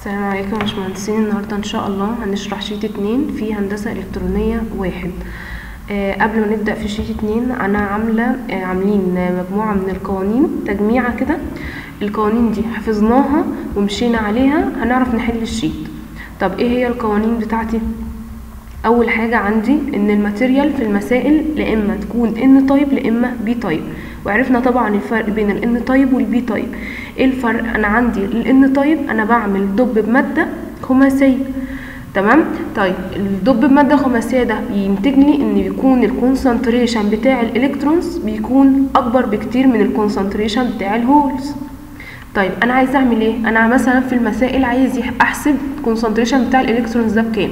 السلام عليكم يا باشمهندسين النهارده ان شاء الله هنشرح شيت اتنين في هندسة الكترونية واحد آه قبل ما نبدأ في شيت اتنين انا عاملة آه عاملين مجموعة من القوانين تجميعة كده القوانين دي حفظناها ومشينا عليها هنعرف نحل الشيت طب ايه هي القوانين بتاعتي اول حاجة عندي ان الماتيريال في المسائل لاما تكون ان تايب لاما بي تايب وعرفنا طبعا الفرق بين الان تايب والبي تايب ايه الفرق انا عندي الان تايب انا بعمل دب بماده خماسيه تمام طيب الدب بماده خماسيه ده بينتج لي ان بيكون الكونسنتريشن بتاع الالكترونز بيكون اكبر بكتير من الكونسنتريشن بتاع الهولز طيب انا عايز اعمل ايه انا مثلا في المسائل عايز احسب الكونسنتريشن بتاع الالكترونز ده بكام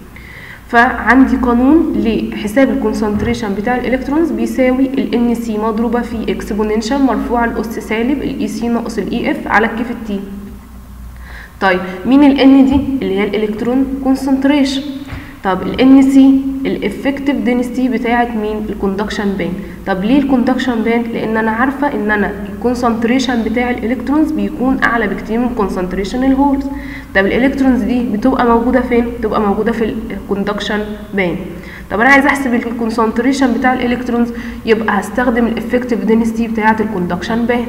فعندي قانون لحساب الكونسنتريشن بتاع الالكترونز بيساوي ال ان سي مضروبه في اكسبوننشال مرفوع الاس سالب الاي سي ناقص الاي اف على الكيف التي طيب مين ال ان دي اللي هي الالكترون كونسنتريشن طب ال ان سي الافكتيف دينستي بتاعه مين الكوندكشن باند طب ليه الكوندكشن باند لان انا عارفه ان انا الكونسنتريشن بتاع الالكترونز بيكون اعلى بكتير من كونسنتريشن الهولز طب الالكترونز دي بتبقى موجوده فين بتبقى موجوده في الكوندكشن باند طب انا عايز احسب الكونسنتريشن بتاع الالكترونز يبقى هستخدم الافكتيف دينستي بتاعه الكوندكشن باند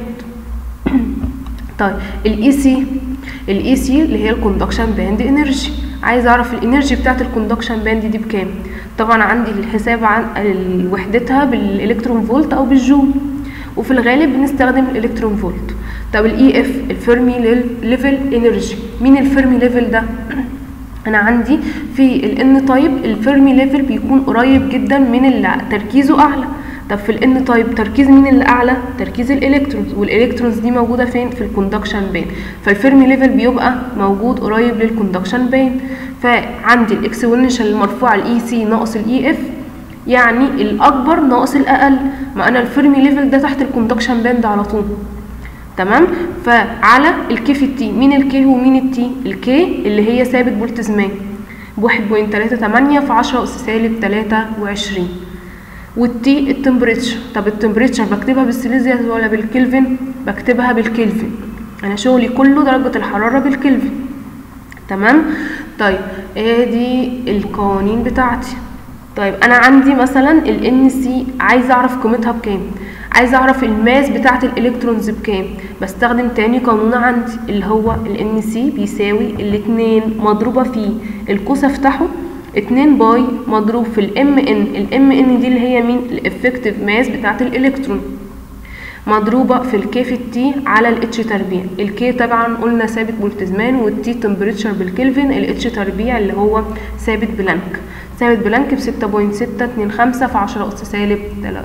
طيب الاي سي الاي سي اللي هي الكوندكشن باند انرجي عايز اعرف الانرجي بتاعه الكوندكشن باند دي بكام طبعا عندي الحساب عن وحدتها بالالكترون فولت او بالجول وفي الغالب بنستخدم الالكترون فولت طب الاي اف الفيرمي ليفل انرجي مين الفيرمي ليفل ده انا عندي في الان تايب الفيرمي ليفل بيكون قريب جدا من اللي تركيزه اعلى طب في الان تايب تركيز مين اللي اعلى تركيز الالكترونز والالكترونز دي موجوده فين في الكوندكشن بين فالفيرمي ليفل بيبقى موجود قريب للكوندكشن بين فعندي الاكسبوننشال المرفوعه الاي سي ناقص الاي اف يعني الاكبر ناقص الاقل ما انا الفيرمي ليفل ده تحت الكوندكشن باند على طول تمام فعلى الكيف التي مين الكي ومين التي الكي اللي هي ثابت بولتزمان بواحد بوينت تلاتة تمانية في عشرة أس سالب تلاتة وعشرين والتي التمبريتشر طب التمبريتشر بكتبها بالسيليزيوس ولا بالكلفن بكتبها بالكلفن انا شغلي كله درجة الحرارة بالكلفن تمام طيب ادي القوانين بتاعتي طيب انا عندي مثلا ال ان سي عايزه اعرف قيمتها بكام عايزه اعرف الماس بتاعه الالكترونز بكام بستخدم تاني قانون عندي اللي هو ال ان سي بيساوي الاتنين مضروبه في القوس افتحه 2 باي مضروب في الام ان الام ان دي اللي هي مين الافكتيف ماس بتاعه الالكترون مضروبة في الكي في التي على الاتش تربيع الكي طبعا قلنا ثابت بولتزمان والتي تمبريتشر بالكلفن الاتش تربيع اللي هو ثابت بلانك ثابت بلانك ب 6.625 في 10 أس سالب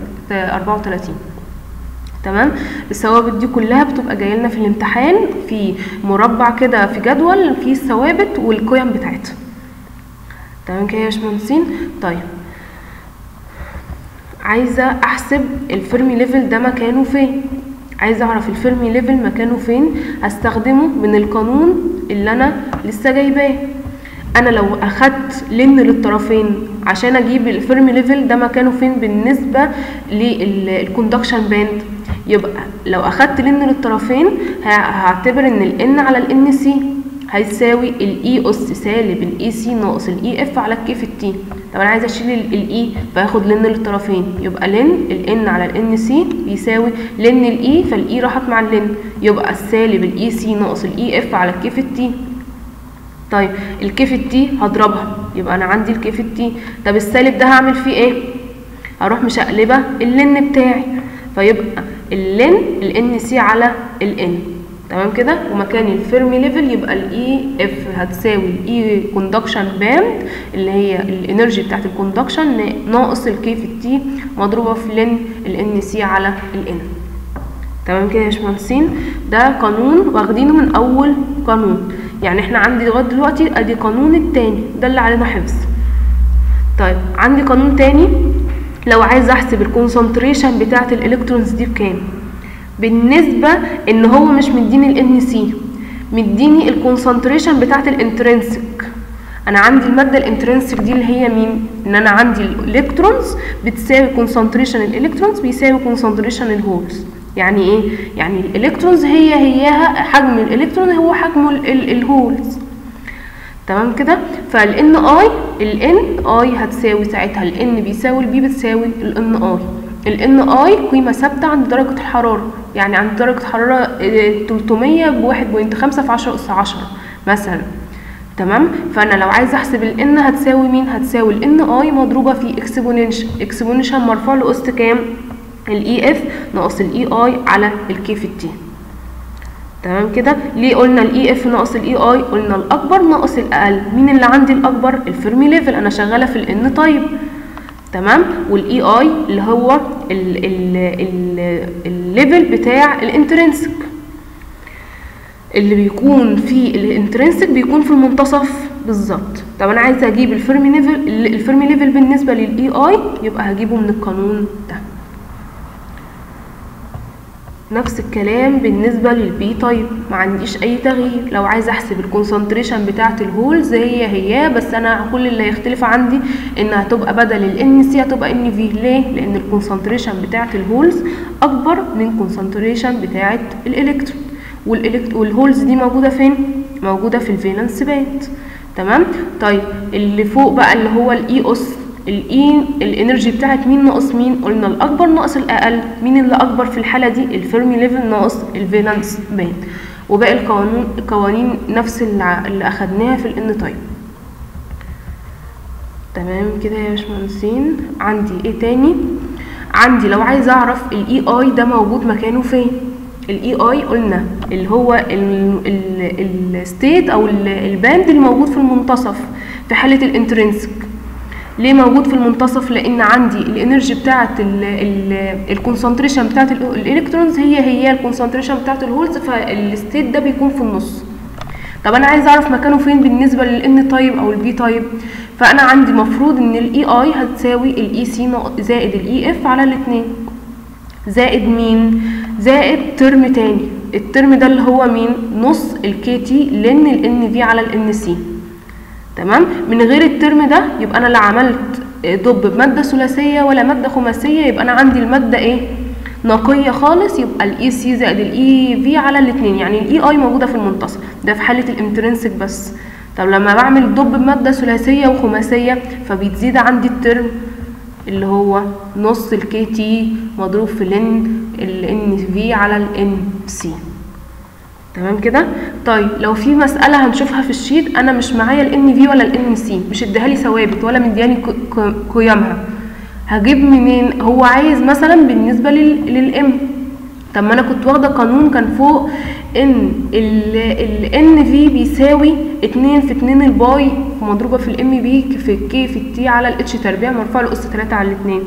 34 تمام الثوابت دي كلها بتبقى جايه لنا في الامتحان في مربع كده في جدول فيه الثوابت والقيم بتاعتها تمام كده يا باشمهندسين طيب عايزه احسب الفيرمي ليفل ده مكانه فين عايزه اعرف الفيرمي ليفل مكانه فين هستخدمه من القانون اللي انا لسه جايباه انا لو اخدت لن للطرفين عشان اجيب الفيرمي ليفل ده مكانه فين بالنسبه للكوندكشن باند يبقى لو اخدت لن للطرفين هعتبر ان الان على الان سي هيساوي الاي اس سالب الاي سي ناقص الاي اف على الكيف التي طب انا عايزه اشيل الاي فاخد لن للطرفين يبقى لن الان على الان سي بيساوي لن الاي فالاي راحت مع اللن يبقى السالب الاي سي ناقص الاي اف على الكيف التي طيب الكيف التي هضربها يبقى انا عندي الكيف التي طب السالب ده هعمل فيه ايه هروح مشقلبه اللن بتاعي فيبقى اللن الان سي على الان تمام كده ومكان الفيرمي ليفل يبقى الاي اف هتساوي الاي كوندكشن باند اللي هي الانرجي بتاعت الكوندكشن ناقص الكي في التي مضروبه في لن الان سي على الان تمام كده يا باشمهندسين ده قانون واخدينه من اول قانون يعني احنا عندي لغايه دلوقتي ادي قانون التاني ده اللي علينا حفظ طيب عندي قانون تاني لو عايز احسب الكونسنتريشن بتاعه الالكترونز دي بكام بالنسبه ان هو مش مديني الان سي مديني الكونسنتريشن بتاعه الانترنسك انا عندي الماده الانترنسك دي اللي هي مين ان انا عندي الالكترونز بتساوي كونسنتريشن الالكترونز بيساوي كونسنتريشن الهولز يعني ايه يعني الالكترونز هي هياها حجم الالكترون هو حجم ال- ال- الهولز تمام كده فالان اي الان اي هتساوي ساعتها الان بيساوي البي بتساوي الان اي الان اي قيمه ثابته عند درجه الحراره يعني عند درجه حراره آه، 300 ب 1.5 في 10 اس 10 مثلا تمام فانا لو عايزه احسب الان هتساوي مين هتساوي الان اي مضروبه في اكسبوننشال اكسبوننشال مرفوع لاس كام الاي اف ناقص الاي اي على الكي في التي تمام كده ليه قلنا الاي اف ناقص الاي اي قلنا الاكبر ناقص الاقل مين اللي عندي الاكبر الفيرمي ليفل انا شغاله في الان طيب تمام والاي اي اللي هو ال- ال- ال- الليفل بتاع الانترنسك اللي بيكون في الانترنسك بيكون في المنتصف بالظبط طب انا عايزه اجيب الفيرمي ليفل الفيرمي ليفل بالنسبه للاي اي يبقى هجيبه من القانون ده نفس الكلام بالنسبة للبي تايب ما عنديش أي تغيير لو عايزة أحسب الكونسنتريشن بتاعة الهولز هي هي بس أنا كل اللي هيختلف عندي إنها هتبقى بدل ال سي هتبقى ان في ليه؟ لأن الكونسنتريشن بتاعة الهولز أكبر من كونسنتريشن بتاعة الإلكترون والإلكت والهولز دي موجودة فين؟ موجودة في الفالنس باند تمام؟ طيب اللي فوق بقى اللي هو الإي أس الاي الانرجي بتاعت مين ناقص مين قلنا الاكبر ناقص الاقل مين اللي اكبر في الحاله دي الفيرمي ليفل ناقص الفالنس باند وباقي القوانين القوانين نفس اللي, ع- اللي اخدناها في الان تايب تمام كده يا باشمهندسين عندي ايه تاني عندي لو عايزه اعرف الاي اي ده موجود مكانه فين الاي اي قلنا اللي هو الستيت او ال- الباند اللي موجود في المنتصف في حاله الانترنسك ليه موجود في المنتصف لان عندي الانرجي بتاعه الكونسنتريشن بتاعه ال- الالكترونز هي هي الكونسنتريشن بتاعه الهولز فالستيت ده بيكون في النص طب انا عايز اعرف مكانه فين بالنسبه للان تايب او البي تايب فانا عندي مفروض ان الاي اي هتساوي الاي سي زائد الاي اف على الاثنين زائد مين زائد ترم تاني الترم ده اللي هو مين نص الكي تي لن الان في على الان سي تمام من غير الترم ده يبقى انا لا عملت ضب بماده ثلاثيه ولا ماده خماسيه يبقى انا عندي الماده ايه نقيه خالص يبقى الاي سي زائد الاي في على الاثنين يعني الاي اي موجوده في المنتصف ده في حاله الانترنسك بس طب لما بعمل ضب بماده ثلاثيه وخماسيه فبيتزيد عندي الترم اللي هو نص الكي تي مضروب في الان الان في على الان سي تمام كده طيب لو في مساله هنشوفها في الشيت انا مش معايا الان في ولا الان سي مش اديها لي ثوابت ولا مدياني ك- ك- قيمها هجيب منين هو عايز مثلا بالنسبه للام طب ما انا كنت واخده قانون كان فوق ان الان في بيساوي 2 في 2 الباي مضروبه في الام بي في الكي في التي على الاتش تربيع مرفوع لاس 3 على 2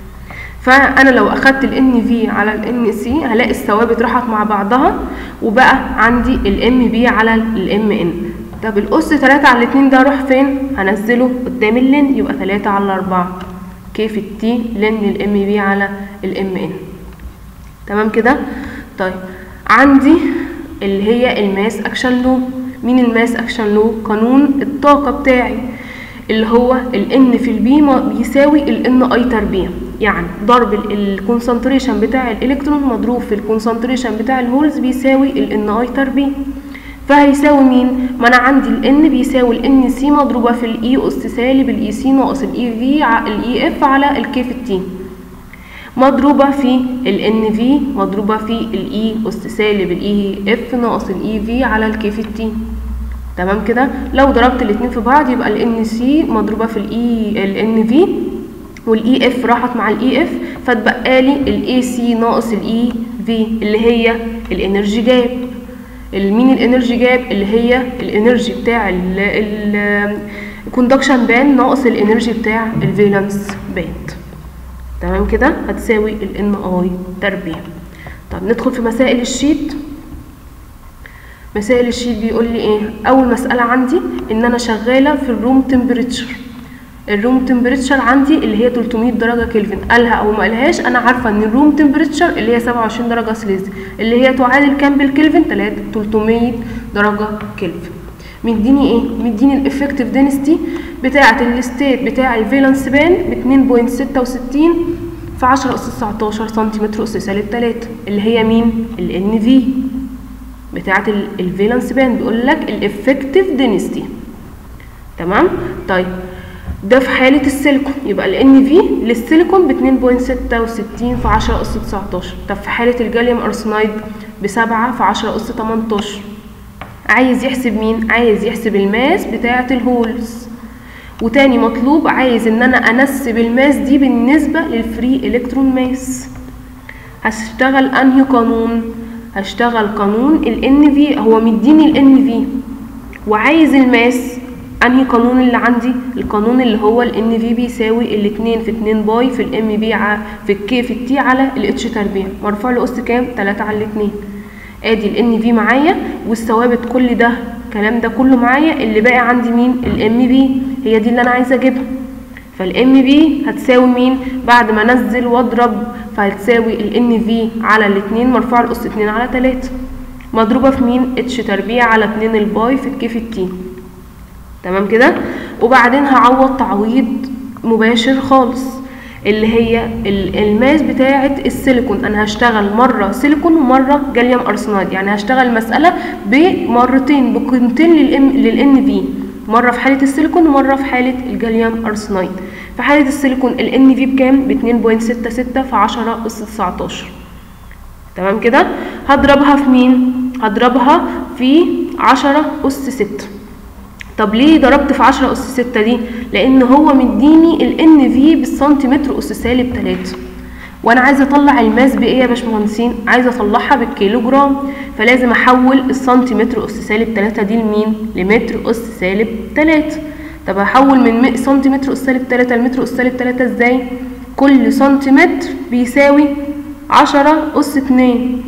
فانا لو اخدت الان في على الان سي هلاقي الثوابت راحت مع بعضها وبقى عندي الام بي على الام ان طب الاس 3 على 2 ده اروح فين هنزله قدام اللين يبقى 3 على 4 كيف التي لن الام بي على الام ان تمام كده طيب عندي اللي هي الماس اكشن لو مين الماس اكشن لو قانون الطاقه بتاعي اللي هو الان في البي بيساوي الان اي تربيع يعني ضرب الكونسنتريشن بتاع الالكترون مضروب في الكونسنتريشن بتاع الهولز بيساوي الان اي تربيع فهيساوي مين ما انا عندي الان بيساوي الان سي مضروبه في الاي اس سالب الاي سي ناقص الاي في الاي اف على الكي في التي مضروبة في ال في مضروبة في الاي اس سالب الاي اف ناقص الاي في على الكي في التي تمام كده لو ضربت الاتنين في بعض يبقى ال سي مضروبة في الاي ال في والاي اف راحت مع الاي اف فتبقى لي الاي سي ناقص الاي في اللي هي الانرجي جاب مين الانرجي جاب اللي هي الانرجي بتاع الكوندكشن بان ناقص الانرجي بتاع الفالنس باند تمام كده هتساوي ال ان اي تربيع طب ندخل في مسائل الشيت مسائل الشيت بيقول لي ايه اول مساله عندي ان انا شغاله في الروم تمبريتشر الروم تمبريتشر عندي اللي هي 300 درجه كلفن قالها او ما قالهاش انا عارفه ان الروم تمبريتشر اللي هي 27 درجه سليزي اللي هي تعادل كام بالكلفن 300 درجه كلفن مديني ايه مديني الافكتيف دينستي بتاعه الستيت بتاع الفالنس بان ب 2.66 في 10 اس 19 سنتيمتر اس سالب 3 اللي هي مين الان في بتاعه الفالنس بان بيقول لك الافكتيف دينستي تمام طيب ده في حالة السيليكون يبقى ال ان في للسيليكون ب 2.66 في 10 أس 19 طب في حالة الجاليوم أرسنايد بسبعة في 10 أس 18 عايز يحسب مين؟ عايز يحسب الماس بتاعة الهولز وتاني مطلوب عايز ان انا انسب الماس دي بالنسبة للفري الكترون ماس هشتغل انهي قانون هشتغل قانون ال ان في هو مديني ال ان في وعايز الماس انهي قانون اللي عندي القانون اللي هو ال ان في بيساوي الاتنين في اتنين باي في الام بي في الكي في التي على الاتش تربيع مرفوع له اس كام تلاتة على الاتنين ادي ال ان في معايا والثوابت كل ده الكلام ده كله معايا اللي باقي عندي مين الام بي هي دي اللي انا عايزه اجيبها فالام بي هتساوي مين بعد ما انزل واضرب فهتساوي الان في على الاتنين مرفوع لاس اتنين على تلاتة مضروبه في مين اتش تربيع على اتنين الباي في الكي في التي تمام كده وبعدين هعوض تعويض مباشر خالص اللي هي الماس بتاعه السيليكون انا هشتغل مره سيليكون ومره جاليوم ارسنايد يعني هشتغل المساله بمرتين بقيمتين للام للان في مره في حاله السيليكون ومره في حاله الجاليوم ارسنايد في حاله السيليكون الان في بكام ب 2.66 في 10 اس 19 تمام كده هضربها في مين هضربها في 10 اس 6 طب ليه ضربت في 10 اس 6 دي لان هو مديني الان في بالسنتيمتر اس سالب 3 وانا عايزه اطلع الماس بايه يا باشمهندسين عايزه اطلعها بالكيلو جرام فلازم احول السنتيمتر اس سالب 3 دي لمين لمتر اس سالب 3 طب هحول من سنتيمتر اس سالب 3 لمتر اس سالب 3 ازاي كل سنتيمتر بيساوي 10 اس 2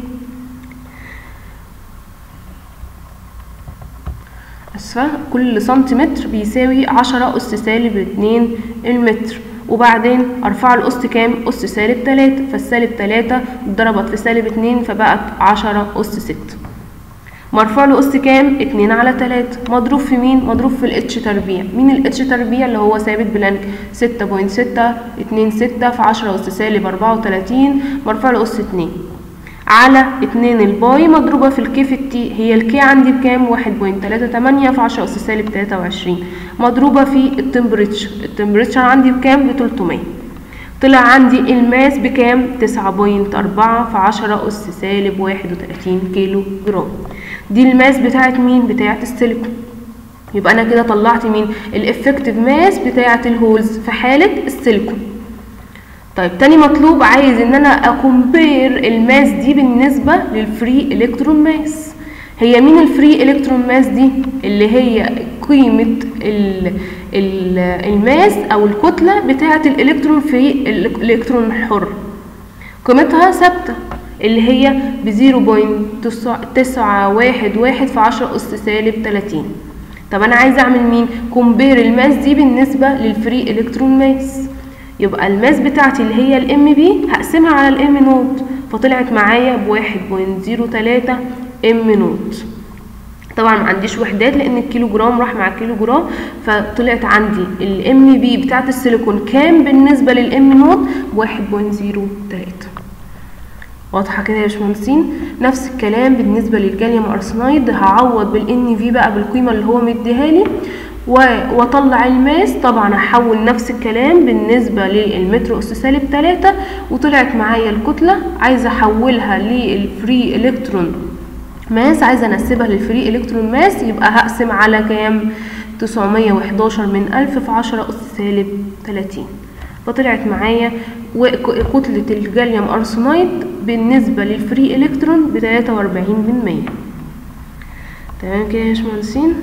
اسفه كل سنتيمتر بيساوي 10 اس سالب 2 المتر وبعدين ارفع له اس كام اس سالب 3 فالسالب 3 اتضربت في سالب 2 فبقت 10 اس 6 مرفوع له اس كام 2 على 3 مضروب في مين مضروب في الاتش تربيع مين الاتش تربيع اللي هو ثابت بلانك 6.6 2 6 في 10 اس سالب 34 مرفوع له اس 2 على 2 الباي مضروبة في الكي في التي هي الكي عندي بكام 1.38 في 10 أس سالب 23 مضروبة في التمبريتشر التمبريتشر عندي بكام ب 300 طلع عندي الماس بكام 9.4 في 10 أس سالب 31 كيلو جرام دي الماس بتاعت مين بتاعت السيليكون يبقى انا كده طلعت مين الافكتيف ماس بتاعت الهولز في حالة السيليكون طيب تاني مطلوب عايز ان انا اكمبير الماس دي بالنسبة للفري الكترون ماس هي مين الفري الكترون ماس دي اللي هي قيمة ال ال الماس او الكتلة بتاعة الالكترون في الالكترون الحر قيمتها ثابتة اللي هي ب 0.911 في 10 اس سالب 30 طب انا عايزه اعمل مين كومبير الماس دي بالنسبه للفري الكترون ماس يبقى الماس بتاعتي اللي هي الام بي هقسمها على الام نوت فطلعت معايا بواحد بوينت زيرو تلاتة ام نوت طبعا ما عنديش وحدات لان الكيلو جرام راح مع الكيلو جرام فطلعت عندي الام بي بتاعت السيليكون كام بالنسبه للام نوت بواحد بوينت زيرو تلاتة واضحه كده يا باشمهندسين نفس الكلام بالنسبه للجاليوم ارسنايد هعوض بالان في بقى بالقيمه اللي هو مديها لي واطلع الماس طبعا هحول نفس الكلام بالنسبة للمتر اس سالب 3 وطلعت معايا الكتلة عايزة احولها للفري الكترون ماس عايزة انسبها للفري الكترون ماس يبقى هقسم على كام 911 من 1000 في 10 اس سالب 30 فطلعت معايا كتلة الجاليوم ارسنايد بالنسبة للفري الكترون ب 43 من 100 تمام كده يا باشمهندسين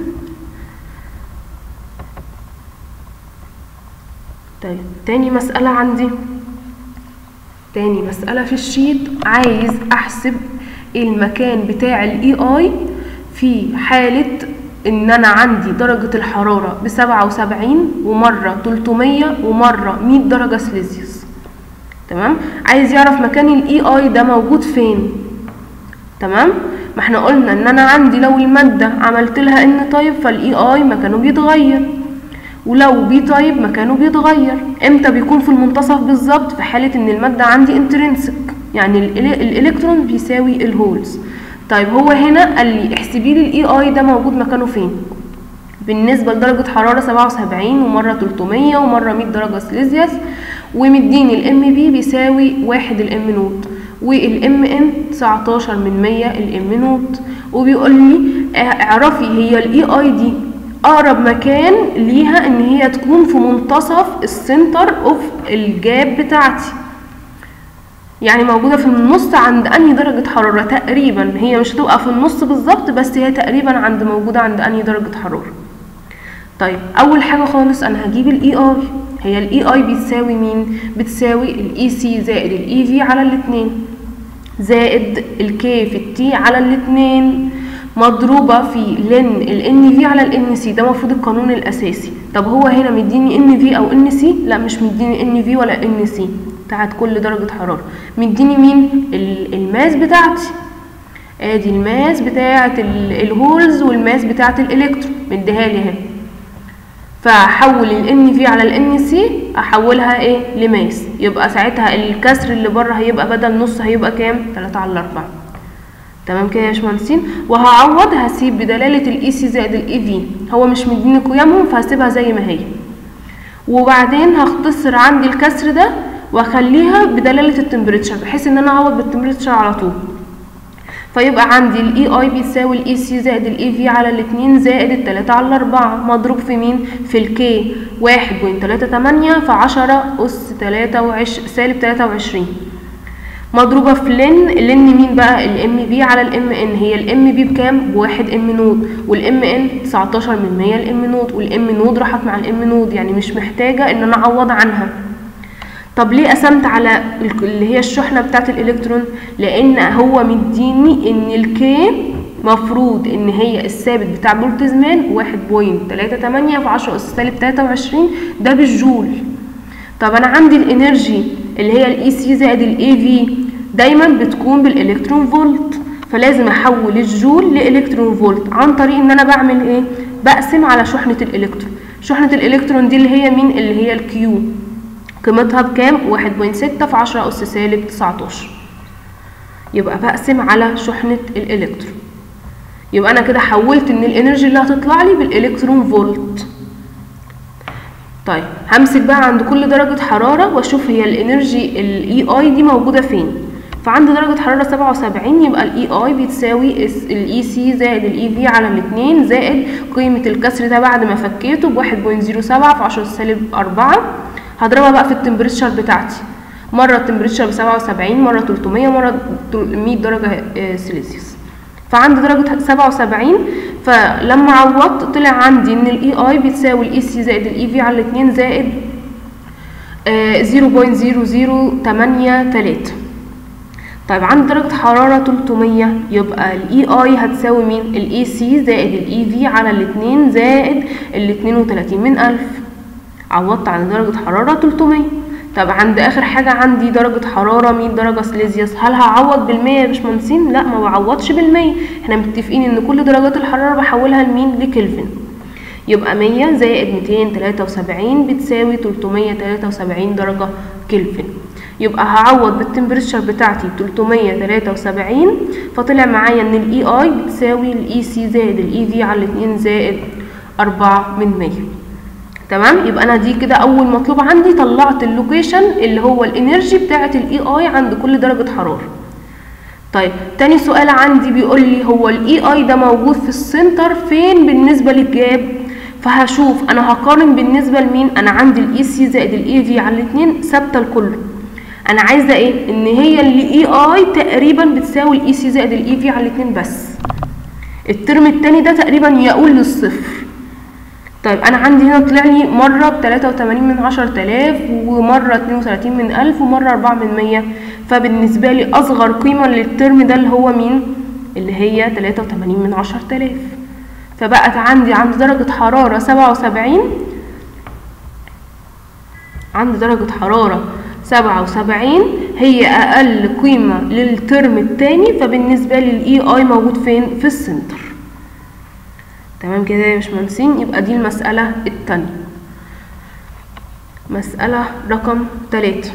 طيب تاني مسألة عندي تاني مسألة في الشيت عايز أحسب المكان بتاع الاي اي في حالة ان انا عندي درجة الحرارة بسبعة وسبعين ومرة تلتمية ومرة مية درجة سليزيوس تمام عايز يعرف مكان الاي اي ده موجود فين تمام ما احنا قلنا ان انا عندي لو المادة عملت لها ان طيب فالاي اي مكانه بيتغير ولو بي تايب مكانه بيتغير امتى بيكون في المنتصف بالظبط في حالة ان المادة عندي انترنسك يعني الالكترون بيساوي الهولز طيب هو هنا قال لي احسبي لي الاي اي ده موجود مكانه فين بالنسبة لدرجة حرارة سبعة وسبعين ومرة تلتمية ومرة مية درجة سليزيوس ومديني الام بي بيساوي واحد الام نوت والام ان تسعتاشر من مية الام نوت وبيقول لي اعرفي هي الاي اي دي اقرب مكان ليها ان هي تكون في منتصف السنتر اوف الجاب بتاعتي يعني موجوده في النص عند انهي درجه حراره تقريبا هي مش هتبقى في النص بالظبط بس هي تقريبا عند موجوده عند انهي درجه حراره طيب اول حاجه خالص انا هجيب الاي اي هي الاي اي بتساوي مين بتساوي الاي سي زائد الاي في على الاثنين زائد الكي في التي على الاثنين مضروبه في لن الان في على الان سي ده المفروض القانون الاساسي طب هو هنا مديني ان في او ان سي لا مش مديني ان في ولا ان سي بتاعت كل درجه حراره مديني مين الماس بتاعتي ادي الماس بتاعت الهولز والماس بتاعت الالكترون مديها لي اهي فاحول الان في على الان سي احولها ايه لماس يبقى ساعتها الكسر اللي بره هيبقى بدل نص هيبقى كام 3 على 4 تمام كده يا باشمهندسين وهعوض هسيب بدلاله الاي سي زائد الاي في هو مش مديني قيمهم فهسيبها زي ما هي وبعدين هختصر عندي الكسر ده واخليها بدلاله التمبريتشر بحيث ان انا اعوض بالتمبريتشر على طول فيبقى عندي الاي اي بيساوي الاي سي زائد الاي في على الاتنين زائد التلاتة على الاربعة مضروب في مين في الكي واحد بوينت تلاتة تمانية في عشرة اس تلاتة وعش سالب تلاتة وعشرين مضروبة في لن لن مين بقى الام بي على الام ان هي الام بي بكام بواحد ام نود والام ان تسعتاشر من مية الام نود والام نود راحت مع الام نود يعني مش محتاجة ان انا اعوض عنها طب ليه قسمت على اللي هي الشحنة بتاعت الإلكترون لأن هو مديني إن الكي مفروض إن هي الثابت بتاع بولتزمان واحد بوينت تلاتة تمانية في عشرة أس سالب تلاتة وعشرين ده بالجول طب أنا عندي الإنرجي اللي هي الإي سي زائد الإي في دايما بتكون بالإلكترون فولت فلازم أحول الجول لإلكترون فولت عن طريق إن أنا بعمل إيه؟ بقسم على شحنة الإلكترون شحنة الإلكترون دي اللي هي مين؟ اللي هي الكيو قيمتها بكام؟ واحد بوينت ستة في عشرة أس سالب تسعتاشر يبقى بقسم على شحنة الإلكترون يبقى أنا كده حولت إن الإنرجي اللي هتطلع لي بالإلكترون فولت طيب همسك بقى عند كل درجة حرارة وأشوف هي الإنرجي الإي آي دي موجودة فين فعند درجة حرارة سبعة وسبعين يبقى الإي آي بتساوي الإي سي زائد الإي في على الاتنين زائد قيمة الكسر ده بعد ما فكيته بواحد بوينت زيرو سبعة في عشرة سالب أربعة هضربها بقى في التمبريتشر بتاعتي مرة التمبريتشر بسبعة وسبعين مرة تلتمية مرة مية درجة سيليزيوس فعند درجة سبعة وسبعين فلما عوضت طلع عندي ان الاي اي بتساوي الاي سي زائد الاي في على الاتنين زائد زيرو بوينت زيرو زيرو تمانية تلاتة طيب عند درجة حرارة تلتمية يبقى الاي اي هتساوي مين الاي سي زائد الاي في على الاتنين زائد الاتنين وتلاتين من الف عوضت عن درجة حرارة 300 طب عند اخر حاجة عندي درجة حرارة 100 درجة سليزيوس هل هعوض بالمية يا باشمهندسين؟ لا ما بعوضش بالمية احنا متفقين ان كل درجات الحرارة بحولها لمين؟ لكلفن يبقى 100 زائد 273 بتساوي 373 درجة كلفن يبقى هعوض بالتمبريتشر بتاعتي 373 فطلع معايا ان الاي اي بتساوي الاي سي زائد الاي في على 2 زائد 4 من 100 تمام يبقى انا دي كده اول مطلوب عندي طلعت اللوكيشن اللي هو الانرجي بتاعه الاي اي عند كل درجه حراره طيب تاني سؤال عندي بيقول لي هو الاي اي ده موجود في السنتر فين بالنسبه للجاب فهشوف انا هقارن بالنسبه لمين انا عندي الاي سي زائد الاي في على الاثنين ثابته لكله انا عايزه ايه ان هي الاي اي تقريبا بتساوي الاي سي زائد الاي في على الاثنين بس الترم التاني ده تقريبا يقول للصفر طيب انا عندي هنا طلع لي مره ب 83 من 10000 ومره 32 من 1000 ومره 4 من 100 فبالنسبه لي اصغر قيمه للترم ده اللي هو مين اللي هي 83 من 10000 فبقت عندي عند درجه حراره 77 عند درجه حراره 77 هي اقل قيمه للترم الثاني فبالنسبه لي الاي اي موجود فين في السنتر تمام كده يا باشمهندسين يبقى دي المسألة التانية مسألة رقم تلاتة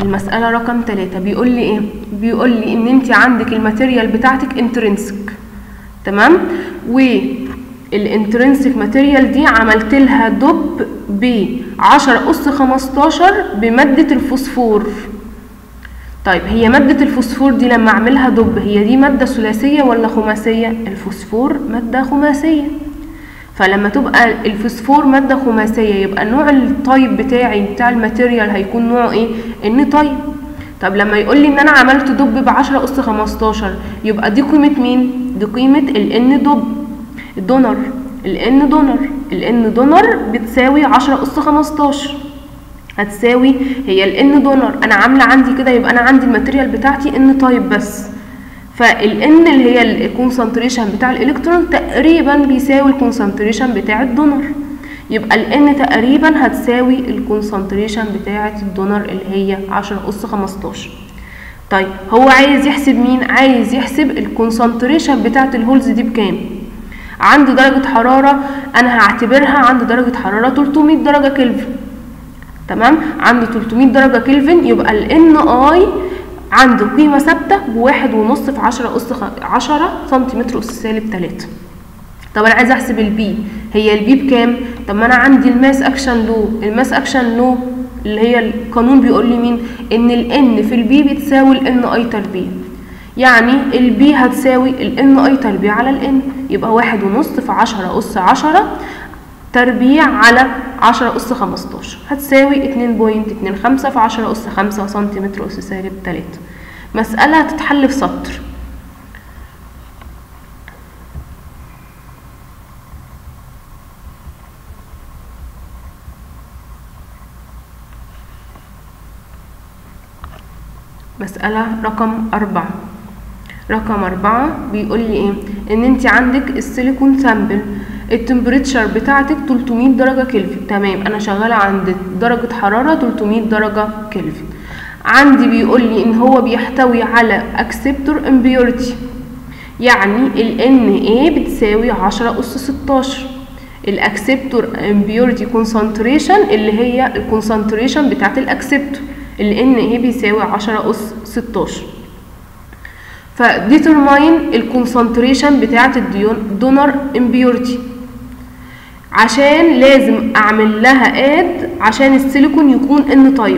المسألة رقم تلاتة بيقول لي ايه بيقول لي ان انت عندك الماتيريال بتاعتك انترنسك تمام والانترنسك ماتيريال دي عملت لها دب ب 10 اس 15 بمادة الفوسفور طيب هي مادة الفوسفور دي لما اعملها دب هي دي مادة ثلاثية ولا خماسية الفوسفور مادة خماسية فلما تبقى الفوسفور مادة خماسية يبقى نوع التايب بتاعي بتاع الماتيريال هيكون نوعه ايه ان تايب طب لما يقول لي ان انا عملت دب ب 10 اس 15 يبقى دي قيمة مين دي قيمة الان دب الدونر الان دونر الان دونر بتساوي 10 اس 15 هتساوي هي الان دونر انا عامله عندي كده يبقى انا عندي الماتيريال بتاعتي ان تايب بس فالان اللي هي الكونسنتريشن بتاع الالكترون تقريبا بيساوي الكونسنتريشن بتاع الدونر يبقى الان تقريبا هتساوي الكونسنتريشن بتاعه الدونر اللي هي 10 اس 15 طيب هو عايز يحسب مين عايز يحسب الكونسنتريشن بتاعه الهولز دي بكام عند درجه حراره انا هعتبرها عند درجه حراره 300 درجه كلفن تمام عند 300 درجه كلفن يبقى الان اي عنده قيمة ثابتة بواحد ونص في عشرة أس خ... عشرة سنتيمتر أس سالب تلاتة طب أنا عايزة أحسب البي هي البي بكام؟ طب ما أنا عندي الماس أكشن لو الماس أكشن لو اللي هي القانون بيقول لي مين؟ إن الإن في البي بتساوي الإن أي تربيع يعني البي هتساوي الإن أي تربيع على الإن يبقى واحد ونص في عشرة أس عشرة تربيع على 10 أس 15 هتساوي 2.25 في 10 أس 5 سنتيمتر أس سالب 3 مسألة هتتحل في سطر مسألة رقم أربعة رقم أربعة بيقول لي إيه إن أنت عندك السيليكون سامبل التمبريتشر بتاعتك 300 درجة كلفن تمام انا شغالة عند درجة حرارة 300 درجة كلفن عندي بيقول لي ان هو بيحتوي على اكسبتور امبيورتي يعني ال Na بتساوي 10 اس 16 الاكسبتور امبيورتي كونسنتريشن اللي هي الكونسنتريشن بتاعت الاكسبتور ال Na بيساوي 10 اس 16 فديترماين الكونسنتريشن بتاعت الدونر امبيورتي عشان لازم اعمل لها اد عشان السيليكون يكون ان تايب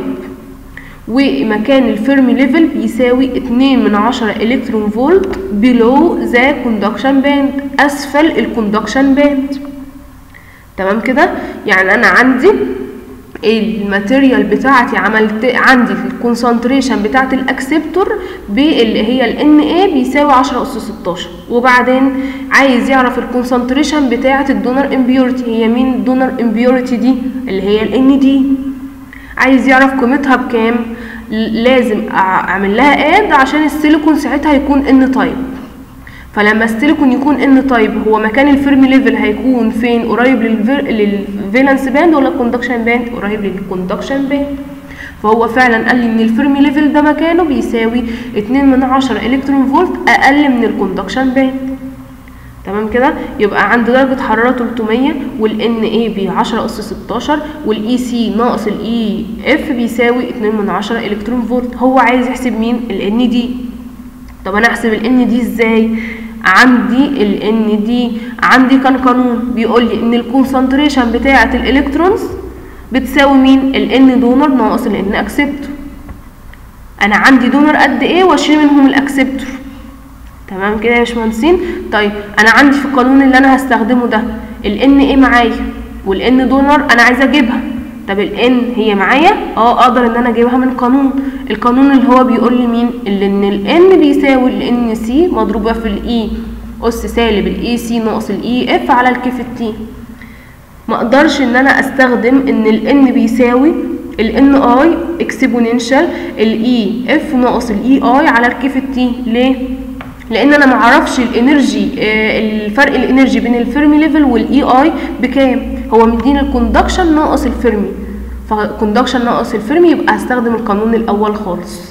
ومكان الفيرمي ليفل بيساوي 2 من 10 الكترون فولت بلو ذا كوندكشن باند اسفل الكوندكشن باند تمام كده يعني انا عندي الماتيريال بتاعتي عملت عندي الكونسنتريشن بتاعت الاكسبتور باللي هي ال Na بيساوي 10 اس 16 وبعدين عايز يعرف الكونسنتريشن بتاعت الدونر امبيورتي هي مين الدونر امبيورتي دي اللي هي ال Nd عايز يعرف قيمتها بكام لازم اعمل لها اد عشان السيليكون ساعتها يكون ان تايب فلما السيليكون يكون ان تايب هو مكان الفيرمي ليفل هيكون فين قريب للفالنس باند ولا الكوندكشن باند قريب للكوندكشن باند فهو فعلا قال لي ان الفيرمي ليفل ده مكانه بيساوي 2 من 10 الكترون فولت اقل من الكوندكشن باند تمام كده يبقى عند درجة حرارة 300 والان اي ب 10 اس 16 والاي سي ناقص الاي اف بيساوي 2 من 10 الكترون فولت هو عايز يحسب مين الان دي طب انا احسب الان دي ازاي عندي ال ان دي عندي كان قانون بيقول لي ان الكونسنتريشن بتاعه الالكترونز بتساوي مين ال ان دونر ناقص ال ان اكسبتور انا عندي دونر قد ايه واشيل منهم الاكسبتور تمام كده يا باشمهندسين طيب انا عندي في القانون اللي انا هستخدمه ده ال ان ايه معايا والان دونر انا عايزه اجيبها طب الان هي معايا اه اقدر ان انا اجيبها من قانون القانون اللي هو بيقول لي مين اللي ان الان بيساوي الان سي مضروبه في الاي اس سالب الاي سي ناقص الاي اف على الكيف التي ما اقدرش ان انا استخدم ان الان بيساوي الان اي اكسبوننشال الاي اف ناقص الاي اي على الكيف التي ليه لان انا ما اعرفش الانرجي آه الفرق الانرجي بين الفيرمي ليفل والاي اي بكام هو مديني الكوندكشن ناقص الفيرمي فكوندكشن ناقص الفيرمي يبقى هستخدم القانون الاول خالص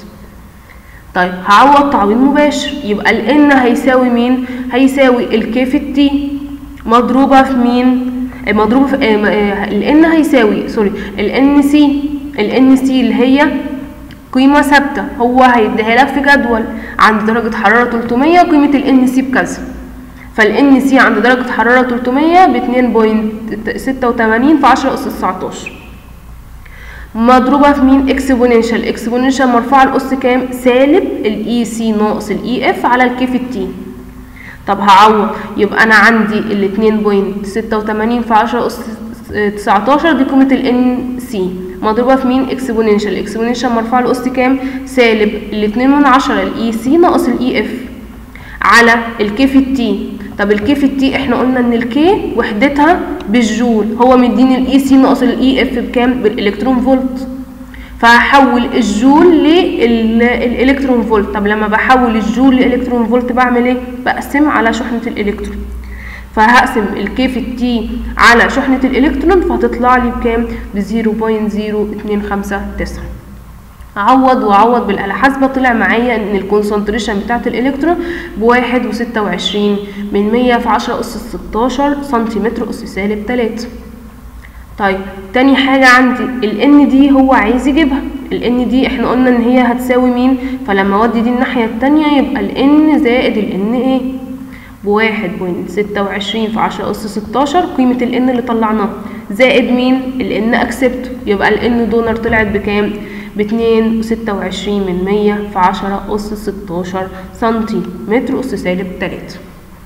طيب هعوض تعويض مباشر يبقى الان هيساوي مين هيساوي الكيف التي مضروبه في مين مضروبه في الان هيساوي سوري الان سي الان سي اللي هي قيمة ثابتة هو هيديها لك في جدول عند درجة حرارة 300 قيمة ال سي بكذا فال سي عند درجة حرارة 300 ب 2.86 في 10 أس 19 مضروبة في مين اكسبوننشال اكسبوننشال مرفوعة الأس كام سالب الاي سي ناقص الاي اف على الكي في التي طب هعوض يبقى أنا عندي ال 2.86 في 10 أس 19 دي قيمة ال ان سي مضروبة في مين اكسبوننشال اكسبوننشال مرفوعة الأس كام سالب ال 2 من 10 الاي سي ناقص الاي اف على الكي في التي طب الكي في التي احنا قلنا ان الكي وحدتها بالجول هو مديني الاي سي ناقص الاي اف بكام بالالكترون فولت فهحول الجول للالكترون فولت طب لما بحول الجول لالكترون فولت بعمل ايه بقسم على شحنه الالكترون فهقسم الكي في التي على شحنه الالكترون فهتطلع لي بكام ب 0.0259 اعوض واعوض بالاله حاسبه طلع معايا ان الكونسنتريشن بتاعت الالكترون بواحد وستة وعشرين من مية في عشرة اس ستاشر سنتيمتر اس سالب تلاتة طيب تاني حاجة عندي ال n دي هو عايز يجيبها ال n دي احنا قلنا ان هي هتساوي مين فلما اودي دي الناحية التانية يبقى ال n زائد ال n ايه بواحد بوينت ستة وعشرين في عشرة أس ستاشر قيمة ال n اللي طلعناه زائد مين ال n أكسبت يبقى ال n دونر طلعت بكام باتنين وستة وعشرين من مية في عشرة أس ستاشر سنتي متر أس سالب تلاتة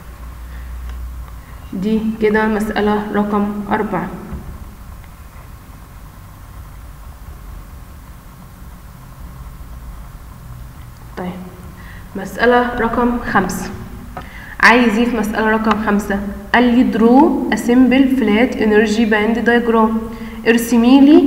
دي كده مسألة رقم أربعة طيب مسألة رقم خمسة عايز ايه في مسألة رقم خمسة قال لي درو a simple flat energy band diagram ارسمي لي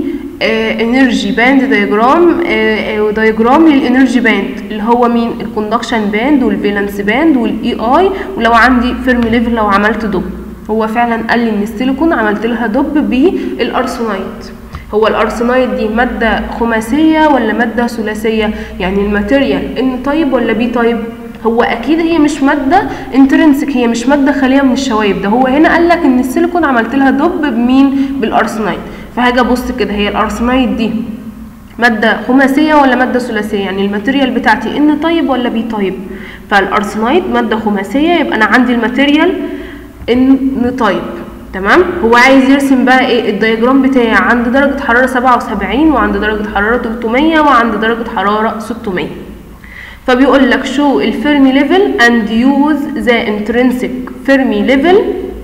انرجي باند دايجرام دايجرام للانرجي باند اللي هو مين الكوندكشن باند والفالنس باند والاي اي ولو عندي فيرمي ليفل لو عملت دب هو فعلا قال لي ان السيليكون عملت لها دب بالارسنايد هو الارسنايد دي ماده خماسيه ولا ماده ثلاثيه يعني الماتيريال ان تايب ولا بي تايب هو اكيد هي مش ماده انترنسك هي مش ماده خاليه من الشوايب ده هو هنا قال لك ان السيليكون عملت لها دب بمين بالارسنايد فهاجي ابص كده هي الارسنايد دي ماده خماسيه ولا ماده ثلاثيه يعني الماتيريال بتاعتي ان طيب ولا بي طيب فالارسنايد ماده خماسيه يبقى انا عندي الماتيريال ان طيب تمام هو عايز يرسم بقى ايه الدياجرام بتاعي عند درجه حراره 77 وعند درجه حراره 300 وعند درجه حراره 600 فبيقول لك show الفيرمي ليفل and use the intrinsic Fermi level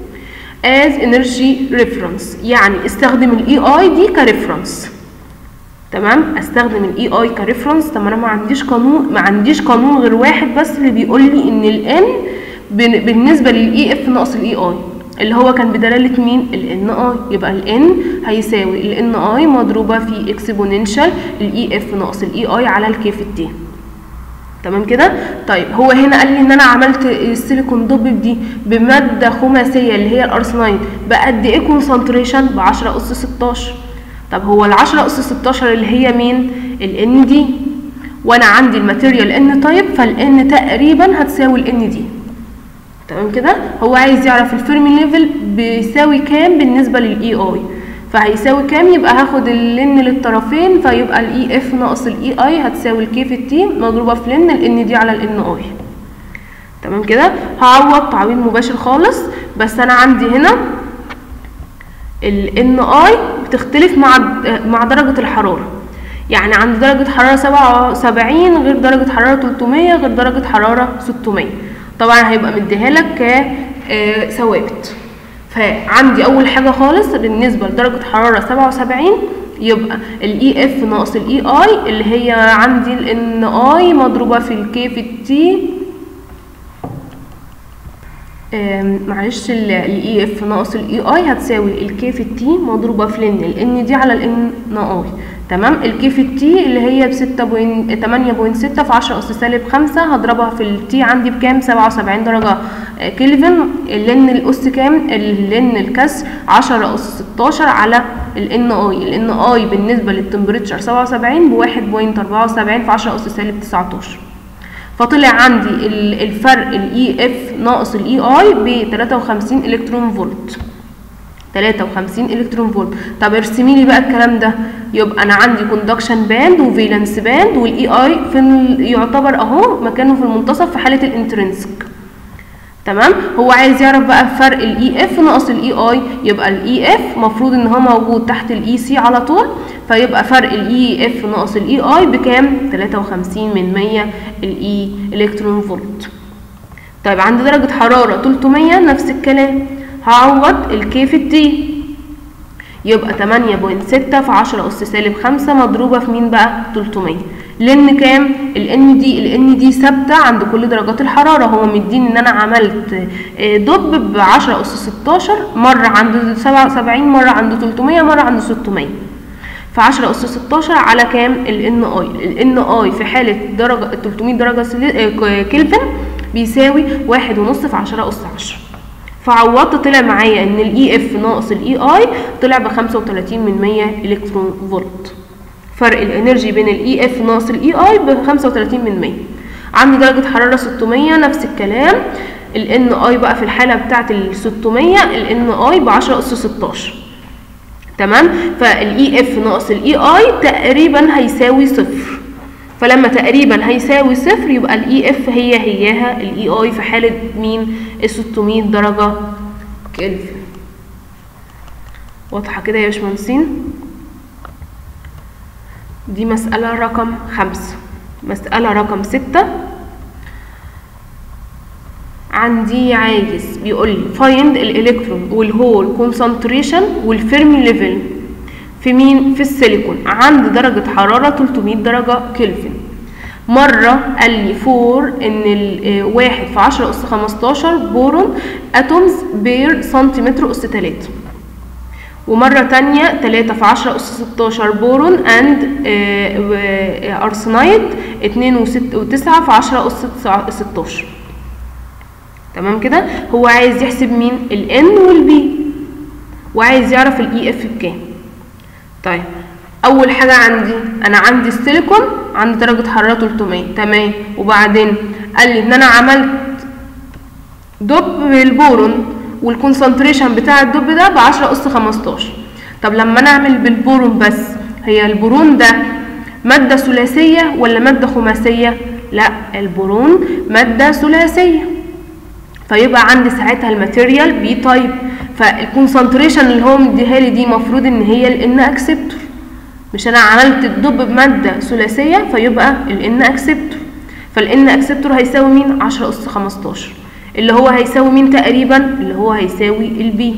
as energy reference يعني استخدم الاي اي دي كريفرنس تمام استخدم الاي اي كريفرنس طب انا ما عنديش قانون ما عنديش قانون غير واحد بس اللي بيقول لي ان الان بالنسبه للاي اف ناقص الاي اي اللي هو كان بدلاله مين الان اي يبقى الان هيساوي الان اي مضروبه في اكسبوننشال الاي اف ناقص الاي اي على الكي في التي تمام كده طيب هو هنا قال لي ان انا عملت السيليكون دوب دي بماده خماسيه اللي هي الارسنايد بقد ايه كونسنتريشن ب 10 اس 16 طب هو ال 10 اس 16 اللي هي مين الان دي وانا عندي الماتيريال ان تايب فالان تقريبا هتساوي الان دي تمام كده هو عايز يعرف الفيرمي ليفل بيساوي كام بالنسبه للاي اي فهيساوي كام يبقى هاخد اللن للطرفين فيبقى الاي اف ناقص الاي اي هتساوي الكي في التي مضروبه في لن الان دي على الان اي تمام كده هعوض تعويض مباشر خالص بس انا عندي هنا الان اي بتختلف مع مع درجه الحراره يعني عند درجه حراره 77 غير درجه حراره 300 غير درجه حراره 600 طبعا هيبقى مديها لك كثوابت فعندي اول حاجه خالص بالنسبه لدرجه حراره 77 يبقى الاي اف ناقص الاي اي اللي هي عندي الان اي مضروبه في الكي في التي معلش الاي اف ناقص الاي اي هتساوي الكي في التي مضروبه في الان الان دي على الان اي تمام الكي في التي اللي هي ب 8.6 في 10 اس سالب 5 هضربها في التي عندي بكام 77 درجه كلفن اللن الاس كام اللن الكسر 10 اس 16 على الان اي الان اي بالنسبه للتمبريتشر 77 ب 1.74 في 10 اس سالب 19 فطلع عندي الفرق الاي اف ناقص الاي اي ب 53 الكترون فولت 53 الكترون فولت طب ارسمي لي بقى الكلام ده يبقى انا عندي كوندكشن باند وفالنس باند والاي اي فين يعتبر اهو مكانه في المنتصف في حاله الانترنسك تمام هو عايز يعرف بقى فرق الاي اف ناقص الاي اي يبقى الاي اف مفروض ان هو موجود تحت الاي سي على طول فيبقى فرق الاي اف ناقص الاي اي بكام 53 من 100 الاي الكترون فولت طيب عند درجة حرارة 300 نفس الكلام هعوض الكي في التي يبقى 8.6 في 10 أس سالب 5 مضروبة في مين بقى 300 لان كام الان دي الان دي ثابته عند كل درجات الحراره هو مديني ان انا عملت دب ب 10 اس 16 مره عند 77 مره عند 300 مره عند 600 في 10 اس 16 على كام الان اي الان اي في حاله درجه 300 درجه كلفن بيساوي واحد ونص في 10 اس 10 فعوضت طلع معايا ان الاي اف ناقص الاي اي طلع ب 35 من 100 الكترون فولت فرق الانرجي بين الاي اف ناقص الاي اي ب 35 من 100 عندي درجه حراره 600 نفس الكلام الان اي بقى في الحاله بتاعه ال 600 الان اي ب 10 اس 16 تمام فالاي اف ناقص الاي اي تقريبا هيساوي صفر فلما تقريبا هيساوي صفر يبقى الاي اف هي هياها الاي اي في حاله مين ال 600 درجه كلفن واضحه كده يا باشمهندسين دي مسألة رقم خمسة مسألة رقم ستة عندي عايز بيقول لي find الالكترون والهول concentration والفيرمي ليفل في مين في السيليكون عند درجة حرارة 300 درجة كلفن مرة قال لي فور ان الواحد في 10 اس 15 بورون اتومز بير سنتيمتر اس 3 ومرة تانية تلاتة في عشرة أس ستاشر بورون أند أرسنايد اتنين وتسعة في عشرة أس ستاشر تمام كده هو عايز يحسب مين ال N وال B وعايز يعرف ال EF بكام طيب أول حاجة عندي أنا عندي السيليكون عند درجة حرارة 300 تمام وبعدين قال لي إن أنا عملت دب بالبورون والكونسنتريشن بتاع الدب ده ب 10 اس 15 طب لما انا اعمل بالبورون بس هي البورون ده ماده ثلاثيه ولا ماده خماسيه لا البورون ماده ثلاثيه فيبقى عندي ساعتها الماتيريال بي تايب فالكونسنتريشن اللي هو مديها لي دي المفروض ان هي الان اكسبتور مش انا عملت الدب بماده ثلاثيه فيبقى الان اكسبتور فالان اكسبتور هيساوي مين 10 اس 15 اللي هو هيساوي مين تقريبا اللي هو هيساوي البي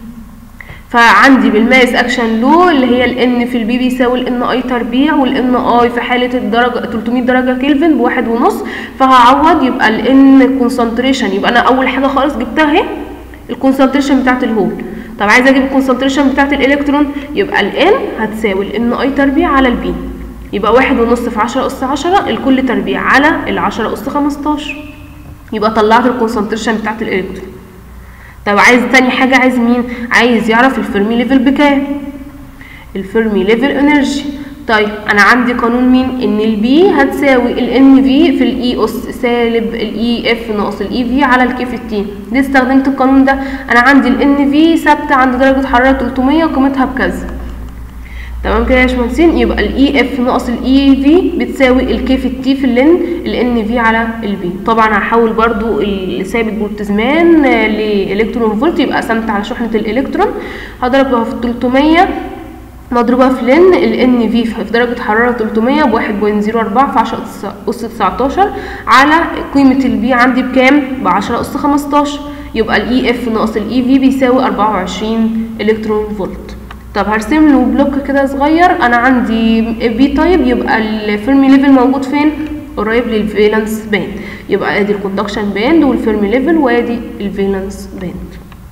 فعندي بالماس اكشن لو اللي هي الان في البي بيساوي الان اي تربيع والان اي في حاله الدرجه 300 درجه كلفن بواحد ونص فهعوض يبقى الان كونسنتريشن يبقى انا اول حاجه خالص جبتها اهي الكونسنتريشن بتاعت الهول طب عايزه اجيب الكونسنتريشن بتاعت الالكترون يبقى الان هتساوي الان اي تربيع على البي يبقى واحد ونص في 10 اس 10 الكل تربيع على ال 10 اس 15 يبقى طلعت الكونسنتريشن بتاعت الالكترون طب عايز تاني حاجة عايز مين عايز يعرف الفيرمي ليفل بكام الفيرمي ليفل انرجي طيب انا عندي قانون مين ان البي هتساوي الان في في الاي اس سالب الاي اف ناقص الاي في على الكي في التي ليه استخدمت القانون ده انا عندي الان في ثابته عند درجه حراره 300 قيمتها بكذا تمام كده يا باشمهندسين يبقى الاي اف ناقص الاي في بتساوي الكي في التي في اللين الان في على البي طبعا هحول برضو الثابت بولتزمان لالكترون فولت يبقى قسمت على شحنه الالكترون هضربها في 300 مضروبة في لن ال في في درجة حرارة 300 ب 1.04 في 10 أس 19 على قيمة البي عندي بكام؟ ب 10 أس 15 يبقى الاي اف ناقص الاي في بيساوي 24 الكترون فولت طب هرسم له بلوك كده صغير انا عندي بي تايب يبقى الفيرمي ليفل موجود فين قريب للفالنس باند يبقى ادي الكوندكشن باند والفيرمي ليفل وادي الفالنس باند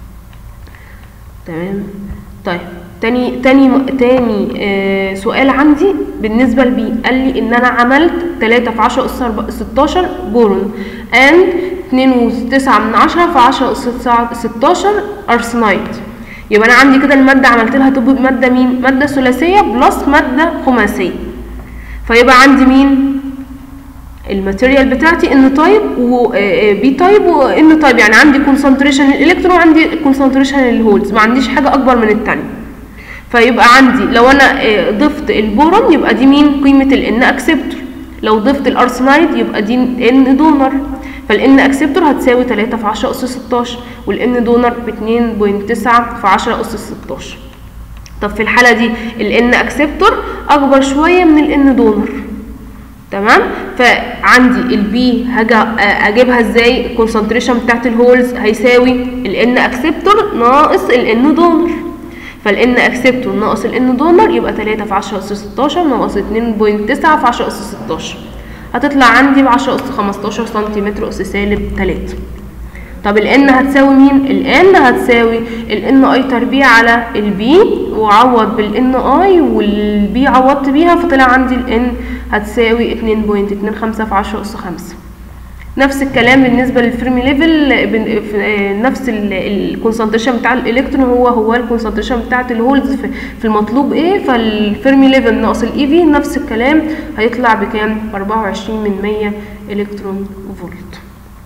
تمام طيب تاني تاني تاني آه سؤال عندي بالنسبه لبي قال لي ان انا عملت 3 في 10 اس 16 بورون اند 2.9 من 10 في 10 اس 16 ارسنايد يبقى انا عندي كده الماده عملت لها طب بماده مين ماده ثلاثيه بلس ماده خماسيه فيبقى عندي مين الماتيريال بتاعتي ان تايب وبي تايب وان تايب يعني عندي كونسنتريشن الالكترون وعندي كونسنتريشن الهولز ما عنديش حاجه اكبر من الثانيه فيبقى عندي لو انا آه، ضفت البورون يبقى دي مين قيمه الان اكسبتور لو ضفت الارسنايد يبقى دي ان دونر فالان اكسبتور هتساوي 3 في 10 اس 16 والان دونر ب 2.9 في 10 اس 16 طب في الحاله دي الان اكسبتور اكبر شويه من الان دونر تمام فعندي البي هاجي اجيبها ازاي الكونسنتريشن بتاعت الهولز هيساوي الان اكسبتور ناقص الان دونر فالان اكسبتور ناقص الان دونر يبقى 3 في 10 اس 16 ناقص 2.9 في 10 اس 16 هتطلع عندي ب 10 اس 15 سنتيمتر اس سالب 3 طب الان هتساوي مين الان هتساوي الان اي تربيع على البي وعوض بالان اي والبي عوضت بيها فطلع عندي الان هتساوي 2.25 في 10 اس 5 نفس الكلام بالنسبه للفيرمي ليفل بن- في- آه، نفس الكونسنتريشن بتاع الالكترون هو هو الكونسنتريشن بتاعت الهولز في- في المطلوب ايه فالفيرمي ليفل ناقص الاي في نفس الكلام هيطلع بكام ب 24 من 100 الكترون فولت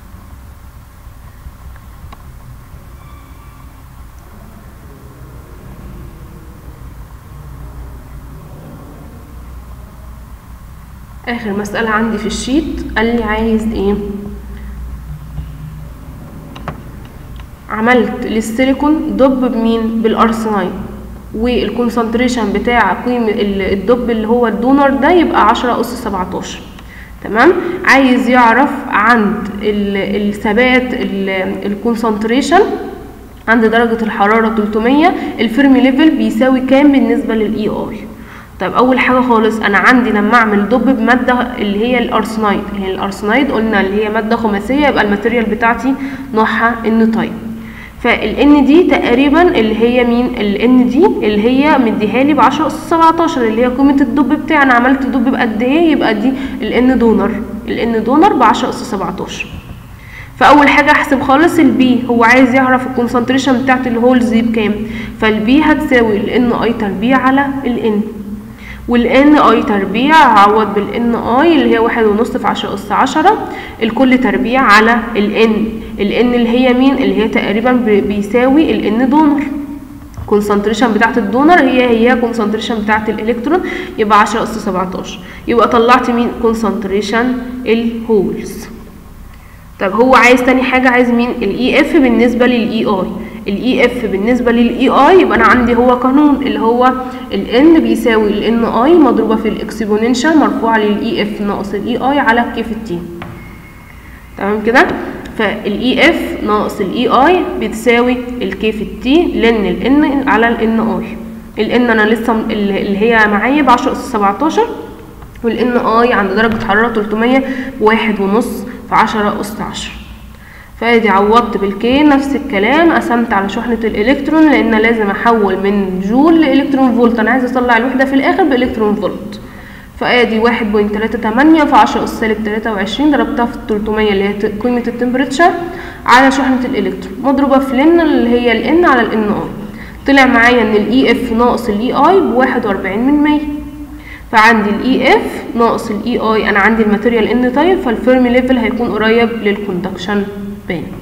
اخر مسألة عندي في الشيت قال لي عايز ايه عملت للسيليكون دب بمين بالارسنايد والكونسنتريشن بتاع قيمة ال- الدب اللي هو الدونر ده يبقى 10 أس 17 تمام عايز يعرف عند ال- الثبات الكونسنتريشن عند درجة الحرارة 300 الفيرمي ليفل بيساوي كام بالنسبة للاي اي طيب اول حاجه خالص انا عندي لما اعمل دب بماده اللي هي الارسنايد اللي هي الارسنايد قلنا اللي هي ماده خماسيه يبقى الماتيريال بتاعتي نوعها ان تايب فالان دي تقريبا اللي هي مين الان دي اللي هي مديها لي ب 10 اس 17 اللي هي قيمه الدب بتاعي انا عملت دب بقد ايه يبقى دي الان دونر الان دونر ب 10 اس 17 فاول حاجه احسب خالص البي هو عايز يعرف الكونسنتريشن بتاعت الهولز دي بكام فالبي هتساوي الان اي تربيع على الان والان اي تربيع هعوض بالان اي اللي هي واحد ونص في عشرة اس عشرة الكل تربيع على الان الان اللي هي مين اللي هي تقريبا ب- بيساوي الان دونر كونسنتريشن بتاعت الدونر هي هي كونسنتريشن بتاعت الالكترون يبقى 10 اس 17 يبقى طلعت مين كونسنتريشن الهولز طب هو عايز تاني حاجة عايز مين الاي اف بالنسبة للاي اي الاي اف بالنسبة للاي اي يبقى انا عندي هو قانون اللي هو الان بيساوي الان اي مضروبة في الاكسبوننشال مرفوعة للاي اف ناقص الاي اي على كيف التي تمام كده فالاي اف ناقص الاي اي بتساوي الكيف التي لان الان على الان اي الان انا لسه م- اللي هي معايا ب 10 اس 17 والان اي عند درجة حرارة 300 واحد ونص في 10 اس 10 فادي عوضت بالكي نفس الكلام قسمت على شحنة الالكترون لان لازم احول من جول لالكترون فولت انا عايزه اطلع الوحدة في الاخر بالكترون فولت فادي واحد بوينت تلاتة تمانية في عشرة اس سالب تلاتة وعشرين ضربتها في التلتمية اللي هي ت- قيمة التمبريتشر على شحنة الالكترون مضروبة في لن اللي هي الان على الان اي طلع معايا ان الاي اف ناقص الاي اي بواحد واربعين من مية فعندي الاي اف ناقص الاي اي انا عندي الماتيريال ان تايب فالفيرمي ليفل هيكون قريب للكوندكشن باند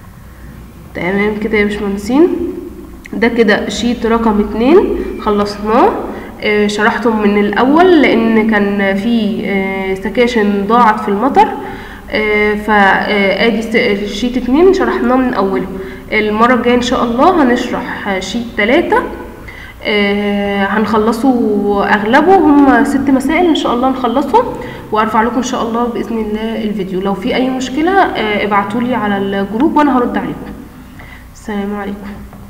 تمام كده يا باشمهندسين ده كده شيت رقم اتنين خلصناه آه، شرحته من الاول لان كان في آه، سكاشن ضاعت في المطر آه، فادي س- شيت اتنين شرحناه من اوله المره الجايه ان شاء الله هنشرح آه، شيت تلاتة آه، هنخلصوا اغلبه هم ست مسائل ان شاء الله نخلصهم وارفع لكم ان شاء الله باذن الله الفيديو لو في اي مشكله ابعتوا لي على الجروب وانا هرد عليكم السلام عليكم